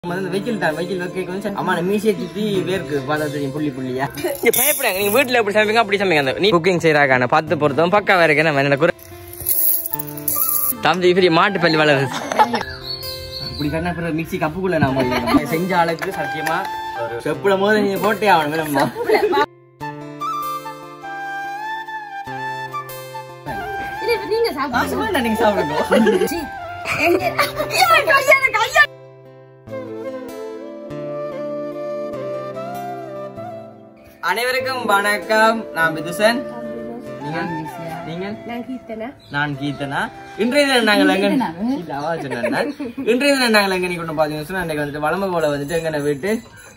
வந்து வெயில் தான் வெயில் வைக்க கொஞ்சம் அம்மா மீசையை சுத்தி வேர்க்கு பார்த்தா தெரியும் புள்ளி புள்ளியா நீங்க பயப்படாங்க நீங்க வீட்டுல எப்படி சமைப்பீங்க அப்படி சமைங்க அந்த நீ குக்கிங் செய்யறாங்க பார்த்து பொறுத்தவங்க பக்கா வேற என்ன என்னோட குறை தம்பி பெரிய மாட்டு பள்ளி வளருது இப்படி கண்ணா பிறகு மிக்சி கப்புக்குள்ள நான் போய் செஞ்ச ஆளுக்கு சத்தியமா செப்புல போது நீங்க போட்டே ஆகணும் வேணுமா இது இப்ப நீங்க சாப்பிடுங்க நீங்க சாப்பிடுங்க சீ. எங்க- ஐயா, கையால, கையால. அனைவருக்கும் வணக்கம் நான் விதுசன் நீங்கள் நீங்கள் நான் கீர்த்தனா. நான் கீர்த்தனா இன்றைய தினம் நாங்கள் எங்க இல்ல, அவ சொன்னா. இன்றைய தினம் நாங்கள் எங்க நிக்கணும் பாத்தீங்கன்னா சொன்னா, அன்னைக்கு வந்துட்டு வளம்ப போல வந்துட்டு எங்க வீட்டு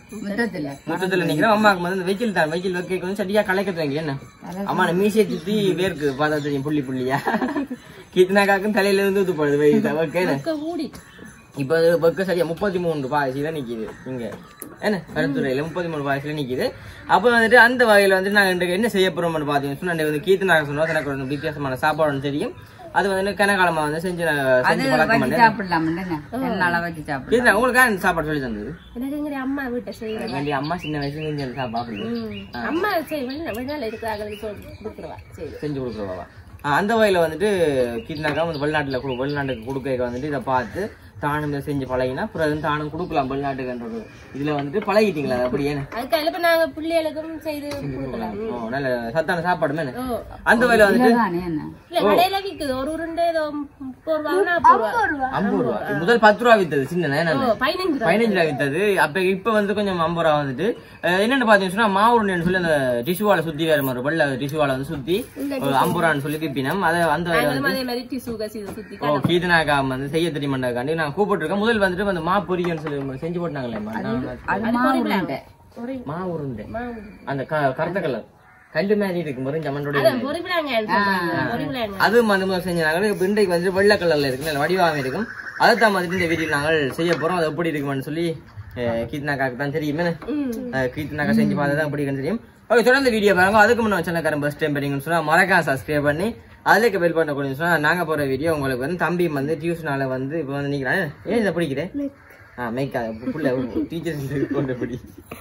முற்றத்துல நிக்கிறோம் அம்மாவுக்கு வந்து வெயில் தான் வெயில் வைக்க கொஞ்சம் சரியா கலைக்கிறது வைங்க என்ன அம்மா நான் மீசையை சுத்தி வேர்க்கு பார்த்தா தெரியும் புள்ளி புள்ளியா கீர்த்தனாக்காக்கும் தலையில இருந்து ஊத்து போடுது வெயில் ஓகே இங்க மூடி. இப்ப அது வெக்க சரியா முப்பத்தி மூணு பாயசில நிக்குது இங்க என்ன கருத்துறையில முப்பத்தி மூணு பாயசில நிக்குது அப்ப வந்துட்டு அந்த வகையில வந்துட்டு நாங்க இன்றைக்கு என்ன செய்ய போறோம்னு பாத்தீங்கன்னா சொன்னா, அன்னைக்கு வந்து கீர்த்தனாக சொன்னா எனக்கு ஒரு வித்தியாசமான சாப்பாடு தெரியும் அது வந்து கனகாலமா வந்து செஞ்சு நான் செஞ்சு பழக்கம் பண்ணேன் சாப்பிடலாம் என்னால வச்சு சாப்பிடலாம் கீர்த்தனா உங்களுக்கு யார் இந்த சாப்பாடு சொல்லி தந்தது எனக்கு எங்க அம்மா வீட்டை செய்யறேன் வேண்டிய அம்மா சின்ன வயசுல செஞ்சு அந்த சாப்பாடு அம்மா சரி வெளிநாள் வெளிநாள் இருக்கிறாங்களுக்கு கொடுக்குறவா சரி செஞ்சு கொடுக்குறவா அந்த வகையில வந்துட்டு கீட்னாக்கா வந்து வெளிநாட்டுல கொடு வெளிநாட்டுக்கு கொடுக்க வந்துட்டு இதை பார்த்து தானும் இதை செஞ்சு பழகினா பிறகு தானும் கொடுக்கலாம் வெளிநாட்டுக்குன்றது இதுல வந்துட்டு பழகிட்டீங்களா அது அப்படியே அதுக்காக இப்ப நாங்க பிள்ளைகளுக்கும் செய்து கொடுக்கலாம் ஓ, நல்ல சத்தான சாப்பாடு மேல ஓ. அந்த வகையில வந்துட்டு தானே என்ன இல்ல கடையில விக்குது ஒரு உருண்டை ஏதோ முப்பது ரூபா நாற்பது ரூபா ஐம்பது ரூபா முதல் பத்து ரூபா வித்தது சின்ன ஓ, பதினஞ்சு ரூபா பதினஞ்சு ரூபா வித்தது அப்ப இப்ப வந்து கொஞ்சம் ஐம்பது ரூபா வந்துட்டு அஹ், என்னன்னு பாத்தீங்கன்னா சொன்னா மாவு உருண்டைன்னு சொல்லி அந்த டிஷ்யூவால சுத்தி வேற மாதிரி வெள்ள டிஷ்யூவால வந்து சுத்தி ஒரு ஐம்பது ரூபான்னு சொல்லி விப்பினோம் அதை அந்த வகையில நாங்களும் அதே மாதிரி டிசு கசி சுத்தி ஓ கீதனாக்கா வந்து செய்ய தெரியுமாண்டாக்காண்டி நான் கூப்பிட்டுருக்கேன் முதல் வந்துட்டு வந்து மா பொரியன்னு சொல்லி செஞ்சு போட்டாங்களே அது மாவு உருண்டை ஒரு மா உருண்டை மாவு. அந்த க- கருத்த கலர் கல்லு மாதிரி இருக்கும் பாரு ஜமண்டோட அதான் பொறிவிழாங்க பொறிவிழாங்க அது வந்து முதல்ல செஞ்சாங்க இப்ப இன்றைக்கு வந்து வெள்ளை கலர்ல இருக்கு நல்ல வடிவாக இருக்கும் அதைத்தான் வந்துட்டு இந்த வீட்டில் நாங்கள் செய்ய போறோம் அது எப்படி இருக்குமான்னு சொல்லி கீத்னாக்காக்கு தான் தெரியுமே கீத்னாக்கா செஞ்சு பார்த்தா தான் எப்படி இருக்குன்னு தெரியும் ஓகே தொடர்ந்து வீடியோ பாருங்க அதுக்கு முன்னாடி சேனல்காரன் பஸ் டைம் பண்ணீங்கன்னு சொன்னா மறக்காம சப்ஸ்கிரைப் பண்ணி அதுக்கு பெல் பண்ண கூட சொன்னா நாங்க போற வீடியோ உங்களுக்கு வந்து தம்பி வந்து டியூஷனால வந்து இப்போ வந்து நிக்கிறான் ஏன் இதை பிடிக்கிறேன் ஆ மேய்க்கா புள்ள டீச்சர் கொண்டு பிடி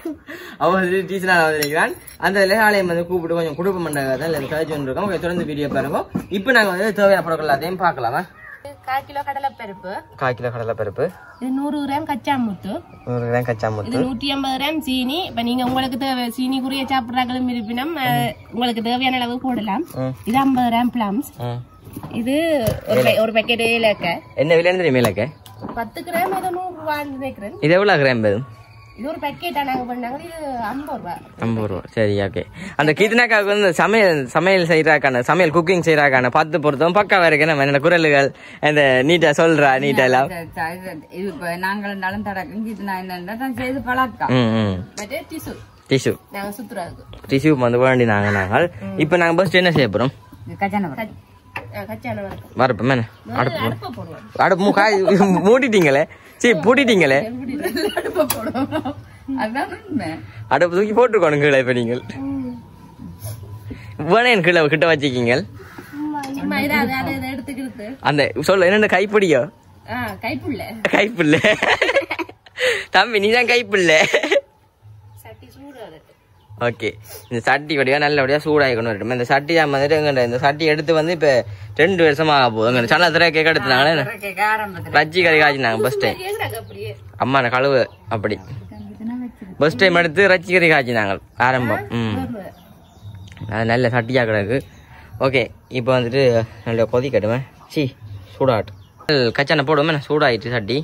அவன் வந்து டீச்சராக வந்து நிற்கிறான் அந்த லேகாலயம் வந்து கூப்பிட்டு கொஞ்சம் குடும்ப மண்டபம் தான் இல்லை கழிச்சு கொண்டு இருக்கோம் Okay, தொடர்ந்து வீடியோ பாருங்க இப்போ நாங்கள் வந்து தேவையான பொருட்கள் எல்லாத்தையும் பார்க்கலாமா கால் கிலோ கடலைப்பருப்பு கால் கிலோ கடலை பருப்பு இது நூறு கிராம் கச்சா முத்து நூறு கிராம் கச்சா இது முத்து நூற்றி ஐம்பது கிராம் சீனி இப்ப நீங்க உங்களுக்கு தேவை சீனி குறிய சாப்பிட்றாங்களும் இருப்பினும் அஹ், உங்களுக்கு தேவையான அளவு போடலாம் ம். இது ஐம்பது கிராம் பிளம்ஸ் ம். இது ஒரு பே- ஒரு பேக்கெட் ஏலக்க என்ன விலைன்னு தெரியுமா இலக்க பத்து கிராம் ஏதோ நூறு ரூபான்னு நினைக்கிறேன் இது எவ்வளோ கிராம் பேரும் இது ஒரு பேக்கெட்டா நாங்க பண்ணாங்க இது ஐம்பது ரூபா ஐம்பது ரூபா சரி ஓகே அந்த கீதனாக்காவுக்கு வந்து சமையல் சமையல் செய்யறாக்கான சமையல் குக்கிங் செய்யறாக்கான பார்த்து பொறுத்தவங்க பக்கா வேற என்ன என்னோட குரல்கள் அந்த நீட்டா சொல்றா நீட்டா எல்லாம் இது இப்ப நாங்கள் இருந்தாலும் தடக்கும் இது நான் என்ன நான் செய்து பழக்கம் ம் ம் மற்ற டிசு டிஷ்யூ நாங்க சுத்துறதுக்கு டிஷ்யூ வந்து வேண்டி நாங்க நாங்கள் இப்போ நாங்கள் ஃபர்ஸ்ட் என்ன செய்ய போறோம் இது கச்சான பழக்கம். அஹ், கச்சான வரைக்கும் வரப்ப மேன அடுப்பு போ- அடுப்ப போடுவோம் அடுப்பு மூ- காய் மூடிட்டீங்களே சரி பூட்டிட்டீங்களே அடுப்பை போடுவோம். அதுதான் உண்மை அடுப்பு தூக்கி போட்டுருக்கணும் கீழே இப்ப நீங்கள் வேணே என் கீழே கிட்ட வச்சுக்கீங்க சும்மா இதை அதை அதை இதை எடுத்துக்கிட்டு அந்த சொல்ல என்னென்ன கைப்பிடியோ ஆ கைப்புள்ள கைப்புள்ள தம்பி நீ தான் கைப்புள்ள சட்டி சூடு அதுக்கு ஓகே இந்த சட்டி வடிவா நல்லபடியா சூடாகிக்கணும் இருக்கட்டும் இந்த சட்டி தான் வந்துட்டு எங்க இந்த சட்டி எடுத்து வந்து இப்ப ரெண்டு வருஷமா ஆக போகுது எங்க சன திரை கேக் எடுத்துனாங்களே கேட்க ஆரம்பத்துல ரஜ்ஜி கறி காய்ச்சினாங்க ஃபர்ஸ்ட் டைம் கேக்குறாங்க அப்படியே அம்மா நான் கழுவு அப்படி ஃபர்ஸ்ட் டைம் எடுத்து ரச்சி கறி காய்ச்சினாங்க ஆரம்பம் ம் அது நல்ல சட்டியாக கிடக்கு ஓகே இப்போ வந்துட்டு நல்ல கொதி கட்டுவேன் சி சூடாட்டு கச்சான போடுவேன் சூடாயிட்டு சட்டி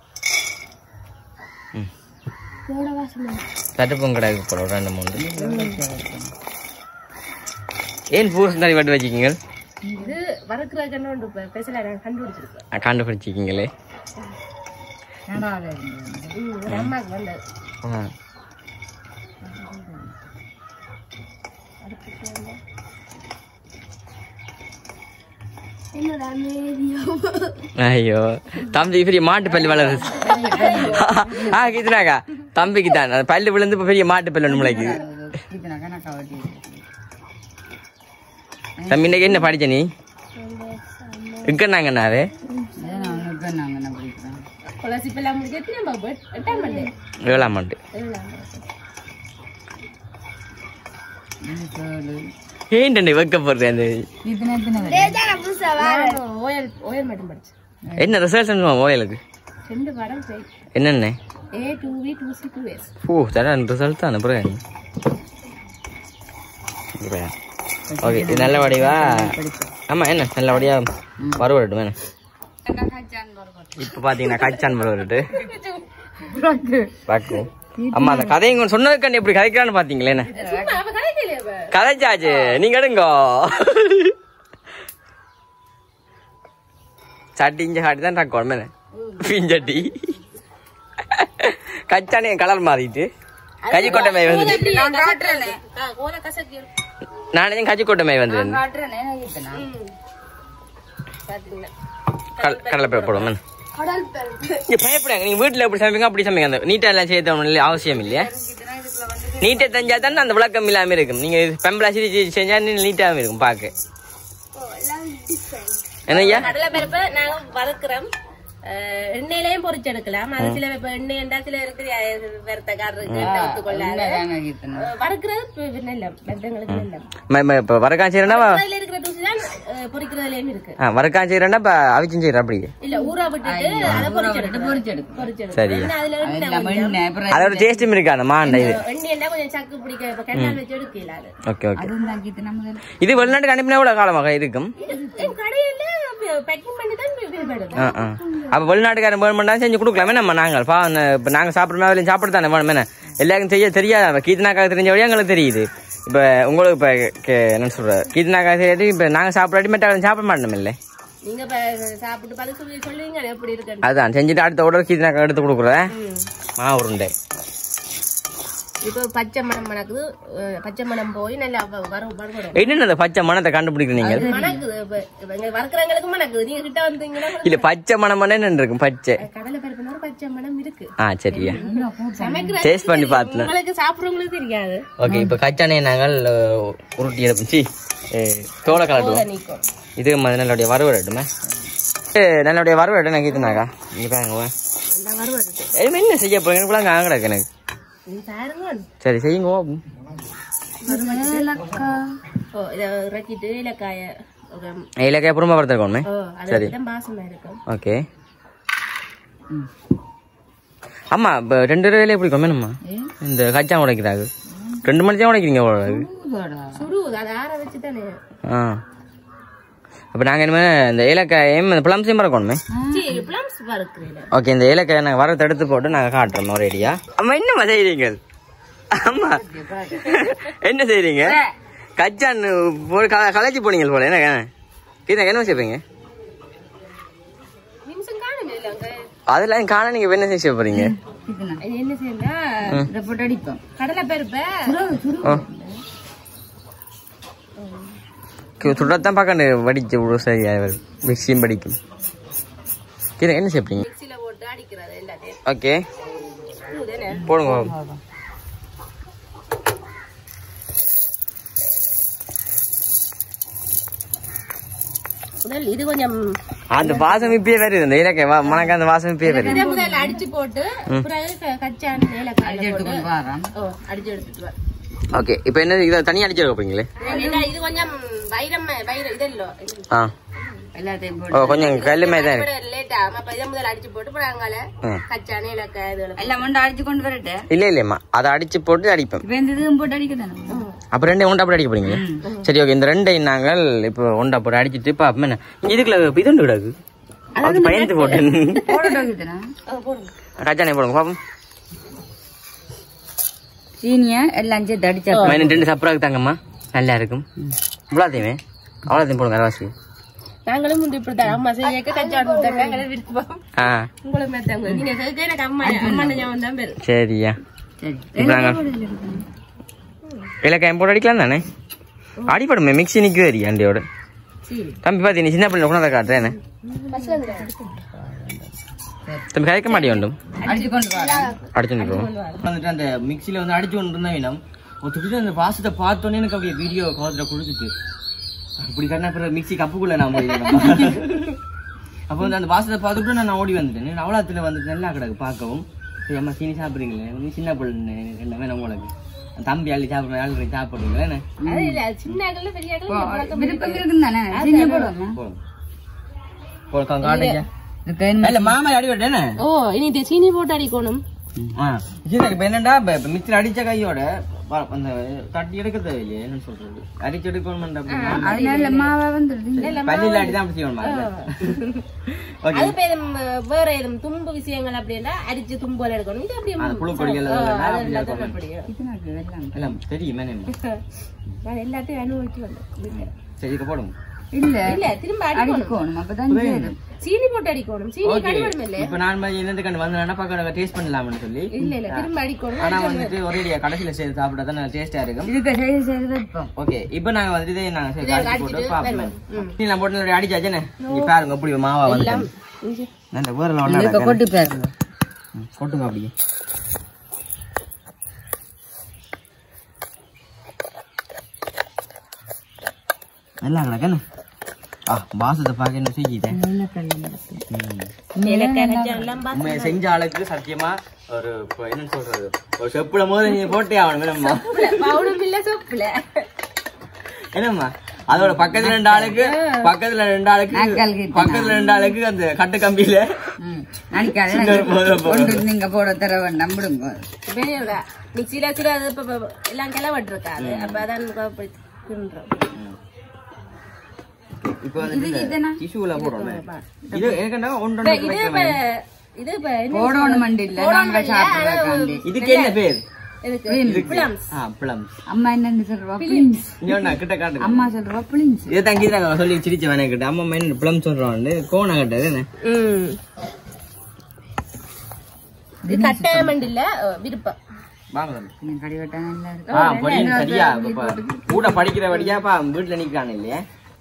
ம் தட்டுப்பும் கிடக்கு போட ஒரு ரெண்டு மூணு ஏன் பூசம் தண்ணி வட்டு வச்சுக்கிங்க இது வறுக்கிற கண்ணு ஸ்பெஷலா நாங்க கண்டுபிடிச்சிருக்கோம் கண்டுபிடிச்சிக்கிங்களே நடாத இருந்தது. ம், ஒரு அம்மாக்கு வந்தது ஆ என்னடா மேதியோ ஐயோ தம்பி பெரிய மாட்டு பல்லு வளருது ஆ கிதுனாக்கா தம்பிக்கு தான் அந்த பல்லு விழுந்து இப்ப பெரிய மாட்டு பல்லு ஒன்று முளைக்குது இது நான் கணக்கா வட்டி தம்பி இன்னைக்கு என்ன படிச்ச நீ இருக்கண்ணாங்கண்ணாவே இதை நான் இப்ப நாங்க என்ன பிடிக்கிறோம் கொலசிப்பு எல்லாம் முடிஞ்சது நம்ம எட்டாம் பண்ணு ஏழாம் ஆண்டு ஏன்டா வைக்க போடுறேன் அந்த இத்தனை எத்தனை வரை? ஓயல் ஓயல் மட்டும் படிச்சேன் என்ன ரிசல்ட் சொல்லுவான் ஓயலுக்கு ரெண்டு படம் போய் என்னென்ன A to V to C to S O தரேன் ரிசல்ட் தான் அப்புறம் ஓகே இது நல்ல வடிவா ஆமா என்ன நல்ல வடியா வருவட்டும் என்ன இப்போ பார்த்தீங்கன்னா கச்சான் வருவட்டு பார்க்கும் அம்மா அந்த கதையும் கொஞ்சம் சொன்னதுக்காண்டி எப்படி கதைக்கிறான்னு பார்த்தீங்களே என்ன அவ கதைக்கலையே அவ. கதைச்சாச்சு நீங்க எடுங்கோ சட்டி இஞ்ச காட்டி தான் நான் குழம்பு பிஞ்சட்டி கச்சானே கலர் மாறிட்டு கஜிக்கோட்டை மை வந்து நான் காட்டுறேனே. ஆ, கோல கசக்கி நானே கஜிக்கோட்டை மை வந்து காட்டுறேனே, நான் இத்தனை. பாத்தீங்கன்னா கடலை பேர் போடுவோம் நீங்க பயப்படாங்க நீங்க வீட்டுல எப்படி சமைப்பீங்க அப்படி சமைங்க அந்த நீட்டா எல்லாம் செய்ய அவசியம் இல்லையா நீட்டா செஞ்சா தானே அந்த விளக்கம் இல்லாம இருக்கும் நீங்க பெம்பளா சிரி செஞ்சா நீட்டாவும் இருக்கும் பாக்க என்னய்யா கடலை பருப்பை நாங்க வறுக்கிறோம் அஹ், எண்ணெயிலையும் பொரிச்சு எடுக்கலாம் அது சில இப்ப எண்ணெய் என்றா சில இருக்குது வெறுத்தக்காரருக்கு எண்ணெய் ஒத்துக்கொள்ளாது உண்மைதானே இத்தனை. அஹ், வறுக்கிறது இப்ப நல்லம் வெந்தங்களுக்கு நல்லம் ம- ம- இப்ப வரக்கான் செய்யறா அதுல இருக்கிற தூசி தான் அஹ், பொரிக்கிறதுலயும் இருக்கு வரக்கான் செய்யறா இப்ப அவிச்சும் செய்யறா அப்படி இல்ல ஊற விட்டுட்டு அதை பொரிச்சு எடுக்கணும் பொரிச்செடுக்கும். பொரிச்சு சரி. எடுக்கணும் அதுல அது எண்ணெய் இல்லாம எண்ணெய், அப்புறம் அதோட டேஸ்டும் இருக்கு அந்த மாண்ட இது எண்ணெய் என்றா கொஞ்சம் சக்கு பிடிக்க இப்ப கண்ணால் வச்சு எடுக்கல அது ஓகே ஓகே அதுவும் தான் இத்தனை முதல்ல. இது வெளிநாட்டுக்கு அனுப்பினா எவ்வளவு காலமாக இருக்கும் என் கடையில பேக்கிங் பண்ணி தான் விடுபடுது ஆ, ஆ. அப்ப வெளிநாட்டுக்காரன் வேணுமெண்டா செஞ்சு கொடுக்கலாமே நம்ம நாங்கள் பா இப்ப நாங்க சாப்பிடுற மாதிரி சாப்பிட தானே வேணும் என்ன எல்லாருக்கும் செய்ய தெரியாது கீதனாக்காக தெரிஞ்ச வழியா எங்களுக்கு தெரியுது இப்ப உங்களுக்கு இப்ப கே- என்ன சொல்ற கீதனாக்காக தெரியாது இப்ப நாங்க சாப்பிடாட்டி மற்ற சாப்பிட மாட்டோம் இல்லை நீங்க இப்ப சாப்பிட்டு பார்த்து சொல்லி சொல்லுவீங்க எப்படி இருக்கு அதான் செஞ்சுட்டு அடுத்த உடல் கீதனாக்கா எடுத்து கொடுக்குறேன் மா உருண்டை இப்போ பச்சை மணம் மணக்குது அஹ் பச்சை மணம் போய் நல்லா வ- வரும் வரும் என்னென்ன அந்த பச்சை மனத்தை கண்டுபிடிக்கிறீங்க மணக்குது இப்ப இப்ப இங்க வறுக்கிறவங்களுக்கு மணக்குது நீங்க கிட்ட வந்தீங்கன்னா இல்ல பச்சை மனம் என்ன இருக்கும் பச்சை கடலை பருப்புனா ஒரு பச்சை மணம் இருக்கு ஆ சரியா சமைக்கிற டேஸ்ட் பண்ணி பார்த்தேன் உங்களுக்கு சாப்பிடுறவங்களுக்கு தெரியாது ஓகே இப்போ கச்சானே நாங்கள் அஹ், உருட்டி எடுப்போம் சி தோலை கலட்டுவோம் நீக்கும் இது ம- நல்லபடியா வறுவடட்டுமே நல்லபடியா வறுவடட்டு எனக்கு இதுனாக்கா நீ பாருங்க வா. அந்த வருவது ஏய், என்ன செய்ய போறீங்க எனக்கு அங்கே கிடக்கு எனக்கு நீ பாருங்க சரி செய்யுங்க வா. ஓ இதை இறக்கிட்டு இலக்காய ஒரு இலக்காய புறமா வறுத்துருக்கோமே ஓ அது தான் பாசமா இருக்கும் ஓகே அம்மா இப்போ ரெண்டு ரூபாயில எப்படி கம்மணும்மா இந்த கச்சான் உடைக்கிறாங்க ரெண்டு மணி தான் உடைக்கிறீங்க அவ்வளோ சூதாடா. சுடு அதை ஆற வச்சு தானே ஆ அப்போ நாங்கள் இனிமேல் இந்த ஏலக்காயும் இந்த பிளம்ஸையும் மறக்கணுமே சரி பிளம்ஸ் வறுக்கிறீங்க ஓகே இந்த ஏலக்காயை நாங்கள் வரத்தை எடுத்து போட்டு நாங்கள் காட்டுறோம் ஒரேடியா அம்மா என்னம்மா செய்றீங்க அம்மா என்ன செய்றீங்க கச்சான் போய் க- கலைச்சி போனீங்க போல என்ன கீதா என்ன செய்வீங்க நிமிஷம் காணுமே இல்லை அங்க அதெல்லாம் காண நீங்க இப்ப என்ன செய்ய போறீங்க இத்தனை. இது என்ன செய்யணும் இதை போட்டு அடிப்போம் கடலை பருப்பை சுடத்தான் பார்க்கணும் வடிச்சு விட சரியா மிக்சியும் படிக்கும் கீதா என்ன செய்யறீங்க மிக்சியில போட்டு அடிக்கிறது எல்லாத்தையும் ஓகே இது தானே போடுங்க முதல் இது கொஞ்சம் அந்த வாசம் இப்பயே வருது இந்த இலக்கை மனக்கு அந்த வாசம் இப்பயே வருது இதை முதல்ல அடிச்சு போட்டு பிறகு க- கச்சான் ஏலக்காய் எடுத்து கொண்டு வாரம் ஓ அடிச்சு எடுத்துட்டு வா ஓகே இப்போ என்ன இதை தனியாக அடிச்சு வைக்க போறீங்களே ஏன்னா இது கொஞ்சம் வைரம் வைரம் இது இல்லோ ஆ எல்லாத்தையும் ஓ போட்டு கொஞ்சம் கல் மாதிரி தான் இருக்கு லேட் ஆகும் அப்ப இதை முதல்ல அடிச்சு போட்டு அப்புறம் அங்கால ம். கச்சான் ஏலக்காய் இதுல எல்லாம் மொண்டை அடிச்சு கொண்டு வரட்டு இல்லை இல்லைம்மா அதை அடிச்சு போட்டு அடிப்பேன் இப்ப இந்த இதுவும் போட்டு அடிக்க தானே அப்போ ரெண்டையும் ஒண்டா போட்டு அடிக்க போறீங்க சரி ஓகே இந்த ரெண்டையும் நாங்கள் இப்போ ஒண்டா போட்டு அடிச்சிட்டு இப்போ அப்போ என்ன இங்க இதுக்குள்ள இதுண்டு கிடக்கு அது பயந்து போட்டேன் போடட்டும் இத்தனை. கச்சானே போடுங்க பாப்போம் சீனியை எல்லாம் சேர்த்து அடிச்சா மைனன் ரெண்டு சப்பராக்கு தாங்கம்மா நல்லா இருக்கும் இவ்வளோத்தையுமே அவ்வளோத்தையும் போடுங்க அரவாசி நாங்களும் முந்தி இப்படித்தான் அம்மா செய்யக்க கச்சான் கொடுத்தாங்க எங்களை விருப்பம் ஆ உங்களை மேத்தாங்க நீங்க செய்ய எனக்கு அம்மா அம்மா ஞாபகம் தான் பேரு சரியா சரி இப்போ நாங்கள் இலக்காயம் போட்டு அடிக்கலாம் தானே அடிப்படுமே மிக்ஸி நிற்கும் வரி அண்டியோட சரி தம்பி பார்த்து நீ சின்ன பிள்ளை கொண்டாந்து காட்டுறேன் தம்பி கதைக்க மாட்டேன் வேண்டும் அடிச்சு கொண்டு வரேன் அடிச்சு வந்துட்டு அந்த மிக்ஸியில் வந்து அடிச்சு கொண்டு இருந்தா வேணும் ஒரு திடீர்னு அந்த வாசத்தை பார்த்தோன்னே எனக்கு அப்படியே வீடியோ காதில் கொடுத்துட்டு அப்படி கண்ணா பிறகு மிக்ஸி கப்புக்குள்ள நான் போய் அப்போ வந்து அந்த வாசத்தை பார்த்துட்டு நான் ஓடி வந்துட்டேன் அவ்வளோத்துல வந்துட்டு நல்லா கிடக்கு பார்க்கவும் சரி அம்மா சீனி சாப்பிட்றீங்களே நீ சின்ன பிள்ளை என்ன வேணும் உங்களுக்கு தம்பி அள்ளி சாப்பிட்ற அள்ளி சாப்பிட்றீங்களே என்ன அது இல்ல சின்ன ஆட்கள்ல பெரிய ஆட்கள் இந்த பழக்கம் விருப்பம் இருக்கும் தானே சீனி போடுவோமா போதும் போதும் காட்டுங்க இதுக்கு என்ன இல்ல மாமா அடி விட்டேன்னு ஓ இனி இது சீனி போட்டு அடிக்கணும் ஆ இது இப்ப என்னடா இப்ப இப்ப மிச்சம் அடிச்ச கையோட வ- அந்த தட்டி எடுக்க தேவையில்லையே என்ன சொல்றது அடிச்சு எடுக்கணும் அப்படின்னா அதனால மாவா வந்துருது பள்ளியில அடிதான் அப்படி செய்யணும் ஓகே அது இப்ப எதும் வேற எதும் தும்பு விஷயங்கள் அப்படின்னா அடிச்சு தும்போல எடுக்கணும் இது அப்படியே அந்த புழு கொடிகள் அதெல்லாம் அது அப்படி எல்லாத்தையும் இருக்கும். அப்படியே. இது எனக்கு எல்லாம் எல்லாம் தெரியுமே என்ன நான் எல்லாத்தையும் அனுபவிச்சு வந்தேன் சரி இப்ப போடுங்க இல்ல இல்ல திரும்ப அடிக்கணும் அடிக்கணும் அப்பதான் சேரும் சீனி போட்டு அடிக்கணும் சீனி ஓகே கடிபடும் இல்ல இப்ப நான் மாதிரி என்னது கண்டு வந்தேன்னா பக்கம் டேஸ்ட் பண்ணலாம்னு சொல்லி இல்ல இல்ல திரும்ப அடிக்கணும் ஆனா வந்துட்டு ஒரேடியா கடைசியில சேர்த்து சாப்பிட்டா தான் டேஸ்டா இருக்கும் இதுக்கு செய்து செய்து வைப்போம் ஓகே இப்போ நாங்க வந்துட்டு இதை நாங்க சரி அடிச்சு போட்டு அடிச்சிட்டு பாப்போம் நீ நான் போட்டு அடிச்சாச்சேனே நீ பாருங்க எப்படி மாவா வந்து இங்க. நல்ல வேறெல்லாம் ஒண்ணா இப்ப கொட்டி பாருங்க ம், கொட்டுங்க அப்படியே நல்லா கிடக்கண்ணே ஆ வாசத்தை பார்க்க என்ன செஞ்சிட்டேன் ஏலக்காய் கஞ்சா எல்லாம் பா- உண்மையை செஞ்ச ஆளுக்கு சத்தியமா ஒரு இப்போ என்ன சொல்றது ஒரு செப்புல போது நீ போட்டே ஆகணும் என்னம்மா பவுனும் இல்ல சொப்புல என்னம்மா அதோட பக்கத்துல ரெண்டு ஆளுக்கு பக்கத்துல ரெண்டு ஆளுக்கு நாக்கால் கிட்ட பக்கத்துல ரெண்டு ஆளுக்கு அந்த கட்டு கம்பியில ம். அடிக்காத சின்ன ஒரு மோதிரம் போடுறது. ஒன்று நீங்க போட தர வேண்டாம் விடுங்க பெரியவங்க மிக்சியில வச்சுட்டு அது இப்ப இப்ப எல்லாம் கிளவட்டு இருக்காது அப்ப அதான் இப்ப அப்படி தின்றோம். இப்போ வந்து டிஷ்யூல போடுறோம் இது எனக்குன்னா ஒன்று இப்ப இது இப்ப இது இப்ப என்ன போடணும் மண்டி இல்ல நாங்க சாப்பிடுறதுக்காண்டி இதுக்கு என்ன பேர் எதுக்கு பிளம்ஸ் ஆ பிளம் அம்மா என்னன்னு சொல்றவா பிளின்ஸ் இன்னொன்னு கிட்ட காட்டுங்க அம்மா சொல்றவா பிளின்ஸ் இதை தங்கி நாங்க சொல்லி சிரிச்சு வேணா கிட்ட அம்மா மெயின் பிளம் சொல்றோம் வந்து கோணம் கட்டது என்ன ம் இது கட்டாயம் இல்ல அஹ், விருப்பம் வாங்க தம்பி. எனக்கு கடி வெட்டா நல்லா இருக்கு ஆ படியும் சரியா இப்ப கூட படிக்கிற வழியாப்பா வீட்டுல நிக்கான இல்லையா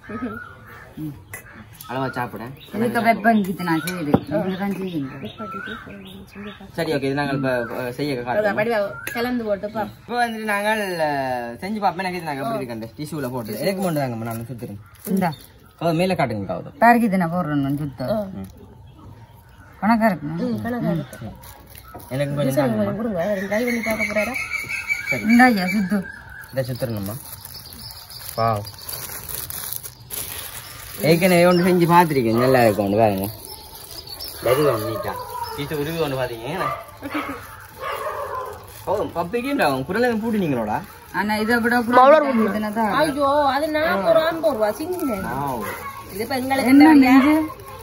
அளவா சாப்பிட இதுக்கு வெப்பம் கித்து நான் செய்யுது இதுதான் செய்யுங்க சரி ஓகே இது நாங்கள் இப்ப அஹ், செய்ய காட்டுறோம் வடிவா கலந்து போட்டு பா இப்போ வந்துட்டு நாங்கள் அஹ், செஞ்சு பார்ப்போம் எனக்கு இது நாங்கள் எப்படி இருக்கேன் டிஷ்யூல போட்டு எனக்கு மட்டும் தாங்க நான் சுத்துறேன் இந்தா கவுது மேல காட்டுங்க கவுது பாருக்கு நான் போடுறேன் சுத்தம் கணக்கா இருக்கு எனக்கு கொஞ்சம் தாங்கம்மா. கொடுங்க ரெண்டு கை பண்ணி பார்க்க போறாரா இந்தா ஐயா சுத்து இதை சுத்துறணும்மா வாவ் ஏற்கனவே ஒன்று செஞ்சு பார்த்துருக்கேன் நல்லா இருக்கும் ஒன்று பாருங்க வருது ஒன்று நீட்டா இது உருவி ஒன்று பார்த்தீங்க ஓ பப்பிக்கு குரலை பூட்டினீங்களோடா ஆனா இதை விட கூட தான் ஐயோ அது நாற்பது ரூபா ஐம்பது ரூபா சின்ன வாவ் இது இப்ப எங்களுக்கு என்ன தேவையா? நெஞ்சு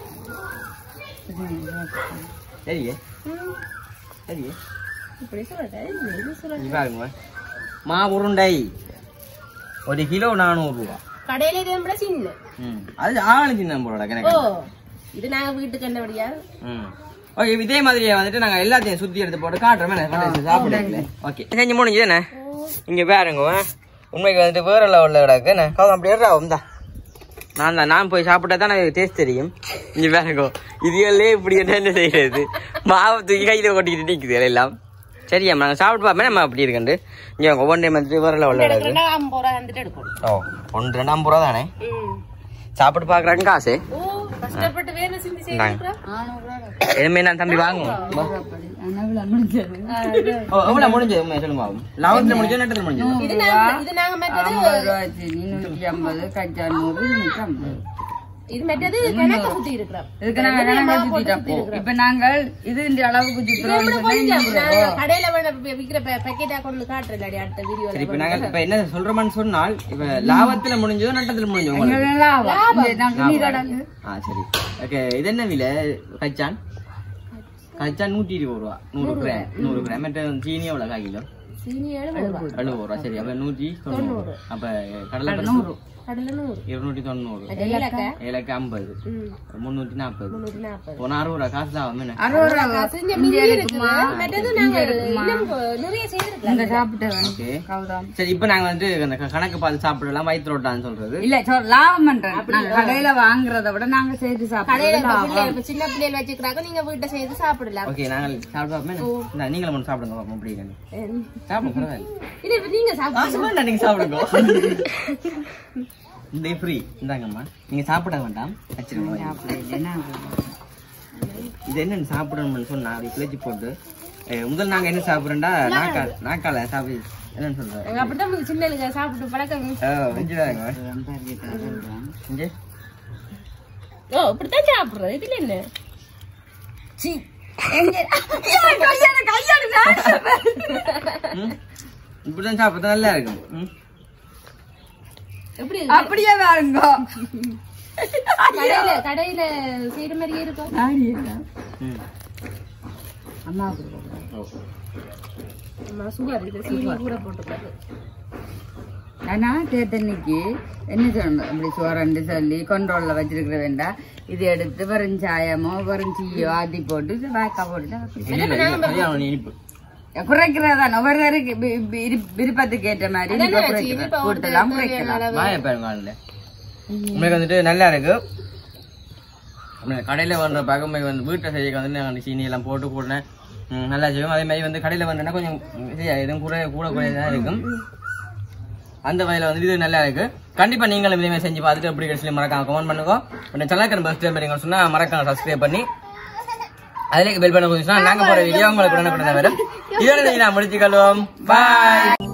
சரியே ம், சரியே இப்படி சொல்றேன் இது சொல்றேன் இங்க பாருங்க மா உருண்டை ஒரு கிலோ நானூறுரூவா கடையில இது நம்மள சின்ன ம் அது ஆளு சின்ன போலடா ஓ கணக்கு இது நாங்க வீட்டுக்கு கண்டபடியா ம் ஓகே இதே மாதிரியே வந்துட்டு நாங்க எல்லாத்தையும் சுத்தி எடுத்து போட்டு காட்டுறோமே சாப்பிடுறீங்களே ஓகே செஞ்சு முடிஞ்சு என்ன இங்க பாருங்க உண்மைக்கு வந்துட்டு வேற லெவலில் கிடக்கு என்ன கவனம் அப்படி ஏறா வந்தா நான் தான் நான் போய் சாப்பிட்டா தான் எனக்கு டேஸ்ட் தெரியும் இங்க பாருங்க இதுகளே இப்படி என்ன என்ன செய்யறது மாவை தூக்கி கையில கொட்டிக்கிட்டு நிக்குது எல்லாம் சரியா நாங்க சாப்பிட்டு பார்ப்போம் நம்ம அப்படி இருக்குண்டு இங்க ஒவ்வொன்றையும் வந்துட்டு வேற லெவலில் கிடக்கு ரெண்டா ஐம்பது ரூபா வந்துட்டு எடுக்கணும் ஓ ஒன்று ரெண்டு ஐம்பது ரூபா தானே ம். சாப்பிட்டு பார்க்குறாங்க காசு ஓ கஷ்டப்பட்டு வேலை செஞ்சு செய்யறோம் எதுவுமே நான் தம்பி வாங்குவோம் அனவுல முடிஞ்சது ஓ, எவ்வளவு முடிஞ்சது உண்மையை சொல்லுங்க பாப்போம். லெவன்த்ல முடிஞ்சது நெட்டத்துல முடிஞ்சது இது நாங்க இது நாங்க மற்றது ஐம்பது ரூபா சீனி நூற்றி ஐம்பது கச்சா நூறு நூற்றி ஐம்பது இது மற்றது கணக்கு சுத்தி இருக்கிறோம் இதுக்கு நாங்க கணக்கா சுத்திட்டோம் இப்ப நாங்கள் இது இந்த அளவுக்கு சுத்துறோம் கொஞ்சம் நான் கடையில வேணா வி- விக்கிற பேக்கெட்டா கொண்டு காட்டுறேன் அடுத்த வீடியோல சரி இப்ப நாங்க இப்ப என்ன சொல்றோம்னு சொன்னால் இப்ப லாபத்துல முடிஞ்சதோ நட்டத்துல முடிஞ்சோ உங்களுக்கு நாங்க நீராடல் ஆ சரி ஓகே இது என்ன விலை கச்சான் கச்சான் நூத்தி இருபது ரூபா நூறு கிராம் நூறு கிராம் மற்ற சீனி எவ்வளவு கால் கிலோ சீனி எழுபது ரூபா எழுபது ரூபா சரி அப்ப நூத்தி தொண்ணூறு அப்ப கடலை நூறு கடல நூறு இருநூத்தி தொண்ணூறு ஏலக்காய் ஏலக்காய் ஐம்பது ம், முன்னூத்தி நாற்பது முந்நூற்றி நாற்பது ஒரு அறுபது ரூபா காசு தான் ஆகும் என்ன அறுபது ரூபா காசு இங்க மிஞ்சி இருக்குது மற்றது நாங்க இன்னும் நிறைய செய்திருக்கலாம் இங்க சாப்பிட்டு ஓகே கவுதாம் சரி இப்ப நாங்க வந்து அந்த க- கணக்கு பார்த்து சாப்பிடலாம் வயிற்று ரோட்டான்னு சொல்றது இல்ல சொல் லாபம் பண்றேன் நாங்க கடையில வாங்குறத விட நாங்க செய்து கடையில சாப்பிடுறது இப்ப பிள்ளை- இப்ப சின்ன பிள்ளைகள் வச்சுக்கிறாங்க நீங்க வீட்டை செய்து சாப்பிடலாம் ஓகே நாங்கள் சாப்பிட்டு பார்ப்போமே இந்த நீங்களும் ஒன்று சாப்பிடுங்க பார்ப்போம் அப்படி இருக்கு. ம். சாப்பிடுங்க பரவாயில்ல இது இப்ப நீங்க சாப்பிடுங்க காசு வேண்டாம் நீங்க சாப்பிடுங்க இந்த ஃப்ரீ இந்தாங்கம்மா நீங்க சாப்பிட வேண்டாம் வச்சிருங்க அப்படி இல்லைன்னா இது என்னன்னு சாப்பிடணும்னு சொன்னா அப்படி கிளச்சி போட்டு அஹ், முதல் நாங்க என்ன சாப்பிடுறோம்டா நாக்கால் நாக்கால சாப்பிடு என்னன்னு சொல்றாரு நாங்க அப்படித்தான் சின்ன சாப்பிட்டு பழக்கம் வெஞ்சுதாங்க இங்கே ஓ இப்படித்தான் சாப்பிடுறது இதுல என்ன சீ எங்க கையாடு கையாடு ம்? இப்படிதான் சாப்பிட்டா நல்லா இருக்கும் ம். எப்படி அப்படியே வாருங்க கடையில கடையில செய்யற மாதிரியே இருக்கும் ம். அம்மா அம்மா சுகர் இது சீனி கூட போட்டுக்காது ஆனா தேத்தன்னைக்கு என்ன சொல்லணும் அப்படி சோறண்டு சொல்லி கொண்டோல்ல வச்சிருக்கிற வேண்டாம் இது எடுத்து வெறும் சாயமோ வெறும் சீயோ ஆதி போட்டு இது வாக்கா போட்டு இல்ல, இல்ல, இல்ல, சரியான இனிப்பு குறைக்கிறதான் ஒவ்வொருவருக்கு வி- வி- விரு- விருப்பத்துக்கு ஏற்ற மாதிரி இனிப்பை குறைக்கிறோம் கூட்டலாம் குறைக்கலாம் வாய பாருங்க ஆளுல. உங்களுக்கு வந்துட்டு நல்லா இருக்கு அப்புறம் கடையில வந்த பகமை வந்து வீட்டை செய்ய வந்து நான் சீனி எல்லாம் போட்டு போட்டேன் ம், நல்லா செய்வோம் அதே மாதிரி வந்து கடையில வந்தேன்னா கொஞ்சம் சரியா எதுவும் கூட கூட குறையதான் இருக்கும் அந்த வகையில வந்து இது நல்லா இருக்கு கண்டிப்பா நீங்களும் இதே மாதிரி செஞ்சு பார்த்துட்டு எப்படி கிடைச்சி மறக்காம கமெண்ட் பண்ணுங்க உடனே சலாக்கன் பஸ் ஸ்டேப் சொன்னா மறக்காம சப்ஸ்கிரைப் பண்ணி அதுல பெல் பண்ண கொஞ்சம் நாங்க போற வீடியோ உங்களுக்கு உடனே வரும் இதோட நான் முடிச்சுக்கொள்வோம் பாய்